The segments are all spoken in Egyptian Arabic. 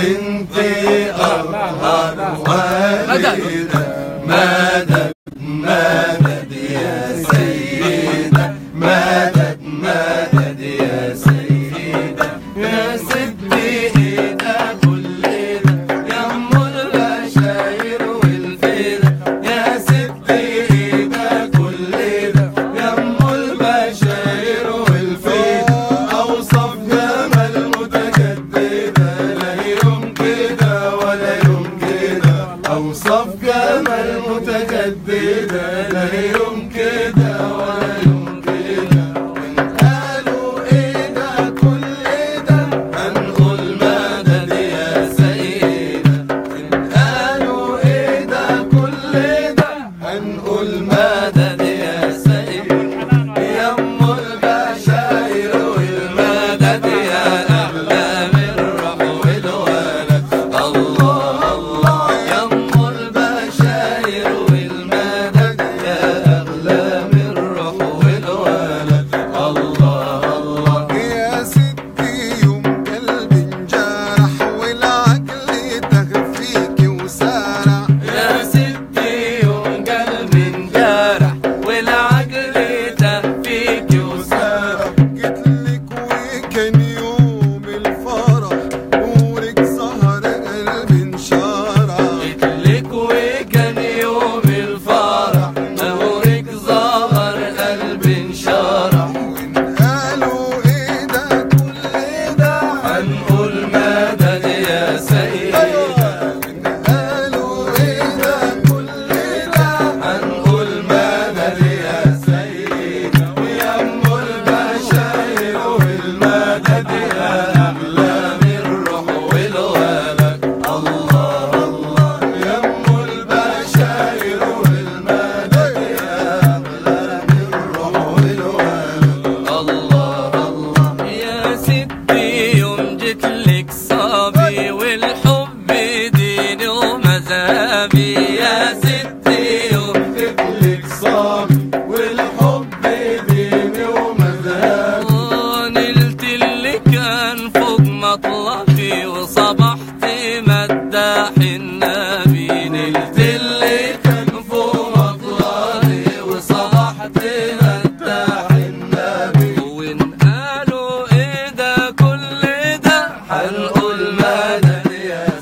انت اطهر والدة مدد مدد يا سيدة مدد مدد يا سيدة يا ستي ايدا كلنا يا ام البشاير والفدا يا ستي ايدا كلنا يا ام البشاير والفدا اوصف جمال متجددة لا يوم كده ولا يوم كده اوصف جمال متجددة لا يوم كده ولا يوم كده وإن قالوا ايه ده كل ده هنقول مدد يا سيدة إن قالوا ايه ده كل ده هنقول مدد يا سيدة يا ام البشاير والمدد يا احلام الروح والولد الله الله يا ام البشاير والمدد يا احلام الروح والولد الله الله يا ستي يوم قلبي انجرح والعقل تخفيكي وسارع يا ستي يوم قلبي انجرح والعقل تهفيك وسارح جيتلك وكان يوم الفرح نورك سهر قلبي انشرح جيتلك وكان يوم الفرح نورك ظهر قلبي انشرح وإن قالوا ايه ده كل ده هنقول مدد يا سيدة وإن قالوا ايه ده كل ده هنقول مدد يا سيدة ويا ام البشاير والمدد يا احلام الروح والولد الله الله يا ام البشاير والمدد يا احلام الروح والولد الله الله يا ستي يوم جيتلك صابي والحب ديني ومذهبي يا ستي يوم جيتلك صابي والحب ديني ومذهبي نلت اللي كان فوق مطلبي وصبحت مداح النبي نلت اللي كان فوق مطلبي وصبحت مداح النبي وإن قالوا إيه ده كل ده هنقول مدد يا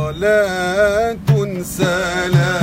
صلاة سلام